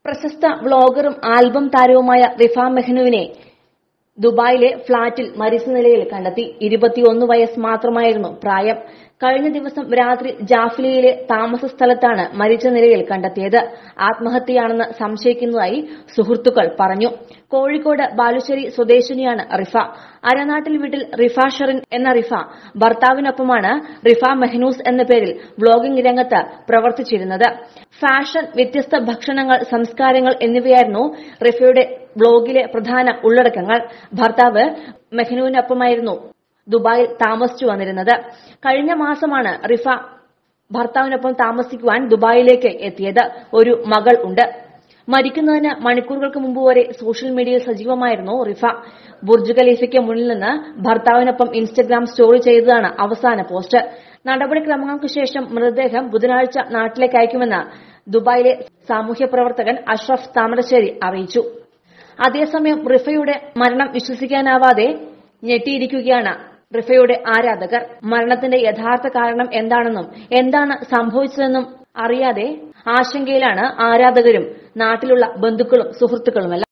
പ്രശസ്ത വ്ളോഗറും ആൽബം താരവുമായ റിഫ മെഹ്നുവിനെ ദുബായിലെ ഫ്ളാറ്റിൽ മരിച്ച നിലയിൽ കണ്ടെത്തി ഇരുപത്തിയൊന്ന് വയസ്സ് മാത്രമായിരുന്നു പ്രായം കഴിഞ്ഞ ദിവസം രാത്രി ജാഫ്ലിയിലെ താമസ സ്ഥലത്താണ് മരിച്ച നിലയിൽ കണ്ടെത്തിയത് ആത്മഹത്യയാണെന്ന് സംശയിക്കുന്നതായി സുഹൃത്തുക്കൾ പറഞ്ഞു കോഴിക്കോട് ബാലുശ്ശേരി സ്വദേശിനിയാണ് റിഫ അരനാട്ടിൽ വീട്ടിൽ റിഫ ഷെറിൻ എന്ന റിഫ ഭർത്താവിനൊപ്പമാണ് റിഫ മെഹ്നൂസ് എന്ന പേരിൽ വ്ളോഗിംഗ് രംഗത്ത് പ്രവർത്തിച്ചിരുന്നത് ഫാഷൻ വ്യത്യസ്ത ഭക്ഷണങ്ങൾ സംസ്കാരങ്ങൾ എന്നിവയായിരുന്നു റിഫയുടെ ബ്ലോഗിലെ പ്രധാന ഉള്ളടക്കങ്ങൾ ഭർത്താവ് മെഹ്നുവിനൊപ്പമായിരുന്നു ദുബായിൽ താമസിച്ചു വന്നിരുന്നത് കഴിഞ്ഞ മാസമാണ് റിഫ ഭർത്താവിനൊപ്പം താമസിക്കുവാൻ ദുബായിലേക്ക് എത്തിയത് ഒരു മകൾ ഉണ്ട് മരിക്കുന്നതിന് മണിക്കൂറുകൾക്ക് മുമ്പ് വരെ സോഷ്യൽ മീഡിയയിൽ സജീവമായിരുന്നു റിഫ ബുർജ് ഖലീഫയ്ക്ക് മുന്നിൽ നിന്ന് ഭർത്താവിനൊപ്പം ഇൻസ്റ്റഗ്രാം സ്റ്റോറി ചെയ്തതാണ് അവസാന പോസ്റ്റ് നടപടിക്രമങ്ങൾക്ക് ശേഷം മൃതദേഹം ബുധനാഴ്ച നാട്ടിലേക്ക് അയക്കുമെന്ന് ദുബായിലെ സാമൂഹ്യ പ്രവർത്തകൻ അഷ്റഫ് താമരശ്ശേരി അറിയിച്ചു അതേസമയം റിഫയുടെ മരണം വിശ്വസിക്കാനാവാതെ ഞെട്ടിയിരിക്കുകയാണ് റിഫയുടെ ആരാധകർ മരണത്തിന്റെ യഥാർത്ഥ കാരണം എന്താണെന്നും എന്താണ് സംഭവിച്ചതെന്നും അറിയാതെ ആശങ്കയിലാണ് ആരാധകരും നാട്ടിലുള്ള ബന്ധുക്കളും സുഹൃത്തുക്കളുമെല്ലാം